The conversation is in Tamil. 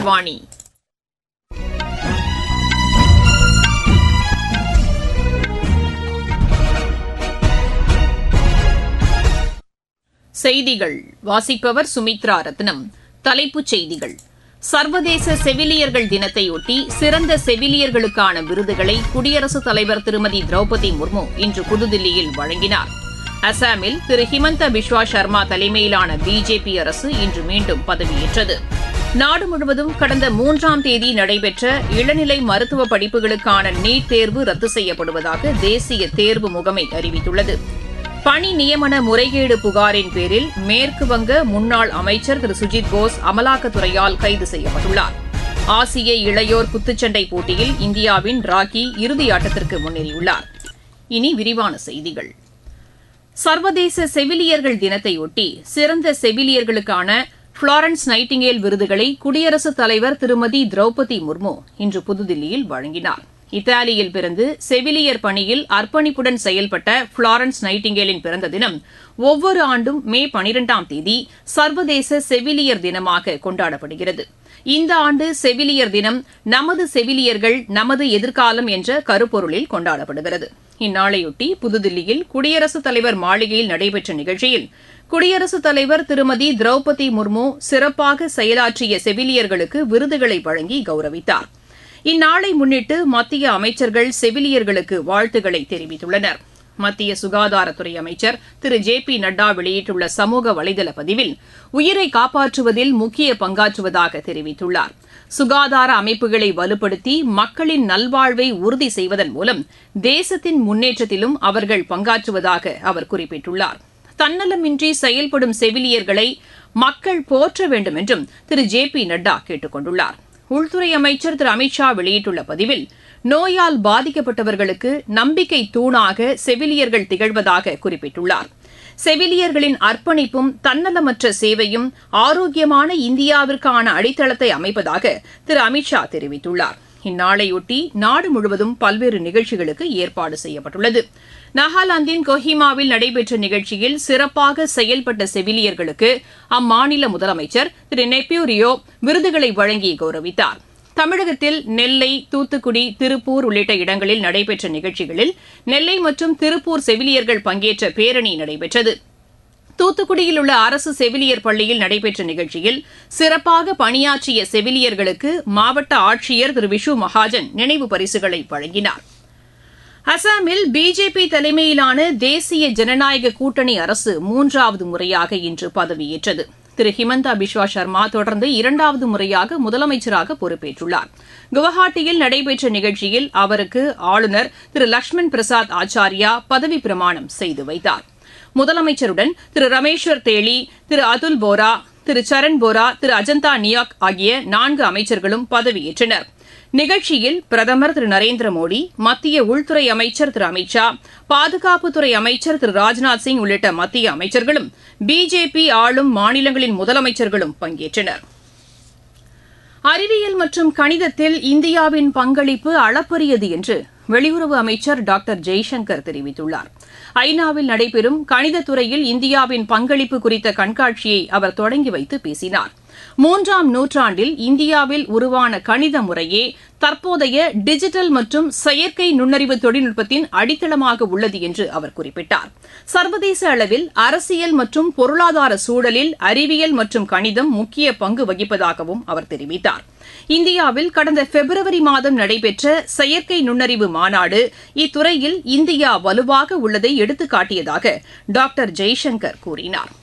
ஆகாஷ்வாணி செய்திகள் வாசிப்பவர் சுமித்ரா ரத்னம் தலைப்புச் செய்திகள் சர்வதேச செவிலியர்கள் தினத்தையொட்டி சிறந்த செவிலியர்களுக்கான விருதுகளை குடியரசுத் தலைவர் திருமதி திரௌபதி முர்மு இன்று புதுதில்லியில் வழங்கினார் அசாமில் திரு ஹிமந்த பிஸ்வா சர்மா தலைமையிலான பிஜேபி அரசு இன்று மீண்டும் பதவியேற்றது நாடு முழுவதும் கடந்த மூன்றாம் தேதி நடைபெற்ற இளநிலை மருத்துவ படிப்புகளுக்கான நீட் தேர்வு ரத்து செய்யப்படுவதாக தேசிய தேர்வு முகமை அறிவித்துள்ளது பணி நியமன முறைகேடு புகாரின் பேரில் மேற்கு வங்க முன்னாள் அமைச்சர் திரு சுஜித் போஸ் அமலாக்கத்துறையால் கைது செய்யப்பட்டுள்ளார் ஆசிய இளையோர் குத்துச்சண்டை போட்டியில் இந்தியாவின் ராக்கி இறுதி ஆட்டத்திற்கு முன்னேறியுள்ளார் இனி விரிவான செய்திகள் சர்வதேச செவிலியர்கள் தினத்தையொட்டி சிறந்த செவிலியர்களுக்கான புளாரன்ஸ் நைட்டிங்கேல் விருதுகளை குடியரசுத் தலைவர் திருமதி திரௌபதி முர்மு இன்று புதுதில்லியில் வழங்கினார் இத்தாலியில் பிறந்து செவிலியர் பணியில் அர்ப்பணிப்புடன் செயல்பட்ட புளாரன்ஸ் நைட்டிங்கேலின் பிறந்த தினம் ஒவ்வொரு ஆண்டும் மே பனிரெண்டாம் தேதி சர்வதேச செவிலியர் தினமாக கொண்டாடப்படுகிறது இந்த ஆண்டு செவிலியர் தினம் நமது செவிலியர்கள் நமது எதிர்காலம் என்ற கருப்பொருளில் கொண்டாடப்படுகிறது இந்நாளையொட்டி புதுதில்லியில் குடியரசுத் தலைவர் மாளிகையில் நடைபெற்ற நிகழ்ச்சியில் குடியரசுத் தலைவர் திருமதி திரௌபதி முர்மு சிறப்பாக செயலாற்றிய செவிலியர்களுக்கு விருதுகளை வழங்கி கௌரவித்தார் இந்நாளை முன்னிட்டு மத்திய அமைச்சர்கள் செவிலியர்களுக்கு வாழ்த்துக்களை தெரிவித்துள்ளனர் மத்திய சுகாதாரத்துறை அமைச்சர் திரு ஜே பி நட்டா வெளியிட்டுள்ள சமூக வலைதள பதிவில் உயிரை காப்பாற்றுவதில் முக்கிய பங்காற்றுவதாக தெரிவித்துள்ளார் சுகாதார அமைப்புகளை வலுப்படுத்தி மக்களின் நல்வாழ்வை உறுதி செய்வதன் மூலம் தேசத்தின் முன்னேற்றத்திலும் அவர்கள் பங்காற்றுவதாக அவர் குறிப்பிட்டுள்ளார் தன்னலமின்றி செயல்படும் செவிலியர்களை மக்கள் போற்ற வேண்டும் என்றும் திரு ஜே பி நட்டா கேட்டுக் கொண்டுள்ளார் உள்துறை அமைச்சர் திரு அமித்ஷா வெளியிட்டுள்ள பதிவில் நோயால் பாதிக்கப்பட்டவர்களுக்கு நம்பிக்கை தூணாக செவிலியர்கள் திகழ்வதாக குறிப்பிட்டுள்ளார் செவிலியர்களின் அர்ப்பணிப்பும் தன்னலமற்ற சேவையும் ஆரோக்கியமான இந்தியாவிற்கான அடித்தளத்தை அமைப்பதாக திரு அமித்ஷா தெரிவித்துள்ளார் இந்நாளையொட்டி நாடு முழுவதும் பல்வேறு நிகழ்ச்சிகளுக்கு ஏற்பாடு செய்யப்பட்டுள்ளது நாகாலாந்தின் கொஹிமாவில் நடைபெற்ற நிகழ்ச்சியில் சிறப்பாக செயல்பட்ட செவிலியர்களுக்கு அம்மாநில முதலமைச்சர் திரு நெப்பியூ ரியோ விருதுகளை வழங்கி கௌரவித்தார் தமிழகத்தில் நெல்லை தூத்துக்குடி திருப்பூர் உள்ளிட்ட இடங்களில் நடைபெற்ற நிகழ்ச்சிகளில் நெல்லை மற்றும் திருப்பூர் செவிலியர்கள் பங்கேற்ற பேரணி நடைபெற்றது தூத்துக்குடியில் உள்ள அரசு செவிலியர் பள்ளியில் நடைபெற்ற நிகழ்ச்சியில் சிறப்பாக பணியாற்றிய செவிலியர்களுக்கு மாவட்ட ஆட்சியர் திரு விஷு மகாஜன் நினைவு பரிசுகளை வழங்கினார் அசாமில் பிஜேபி தலைமையிலான தேசிய ஜனநாயக கூட்டணி அரசு மூன்றாவது முறையாக இன்று பதவியேற்றது திரு ஹிமந்தா பிஸ்வா சர்மா தொடர்ந்து இரண்டாவது முறையாக முதலமைச்சராக பொறுப்பேற்றுள்ளார் குவஹாட்டியில் நடைபெற்ற நிகழ்ச்சியில் அவருக்கு ஆளுநர் திரு லக்ஷ்மண் பிரசாத் ஆச்சாரியா பதவி பிரமாணம் செய்து வைத்தார் முதலமைச்சருடன் திரு ரமேஸ்வர் தேலி திரு அதுல் போரா திரு சரண் போரா திரு அஜந்தா நியாக் ஆகிய நான்கு அமைச்சர்களும் பதவியேற்றனர் நிகழ்ச்சியில் பிரதமர் திரு நரேந்திர மோடி மத்திய உள்துறை அமைச்சர் திரு அமித் ஷா பாதுகாப்புத்துறை அமைச்சர் திரு ராஜ்நாத் சிங் உள்ளிட்ட மத்திய அமைச்சர்களும் பிஜேபி ஆளும் மாநிலங்களின் முதலமைச்சர்களும் பங்கேற்றனர் அறிவியல் மற்றும் கணிதத்தில் இந்தியாவின் பங்களிப்பு அளப்பரியது என்று வெளியுறவு அமைச்சர் டாக்டர் ஜெய்சங்கர் தெரிவித்துள்ளார் ஐநாவில் நடைபெறும் கணிதத்துறையில் இந்தியாவின் பங்களிப்பு குறித்த கண்காட்சியை அவர் தொடங்கி வைத்து பேசினார் மூன்றாம் நூற்றாண்டில் இந்தியாவில் உருவான கணித முறையே தற்போதைய டிஜிட்டல் மற்றும் செயற்கை நுண்ணறிவு தொழில்நுட்பத்தின் அடித்தளமாக உள்ளது என்று அவர் குறிப்பிட்டார் சர்வதேச அளவில் அரசியல் மற்றும் பொருளாதார சூழலில் அறிவியல் மற்றும் கணிதம் முக்கிய பங்கு வகிப்பதாகவும் அவர் தெரிவித்தார் இந்தியாவில் கடந்த பிப்ரவரி மாதம் நடைபெற்ற செயற்கை நுண்ணறிவு மாநாடு இத்துறையில் இந்தியா வலுவாக உள்ளதை எடுத்துக்காட்டியதாக டாக்டர் ஜெய்சங்கர் கூறினார்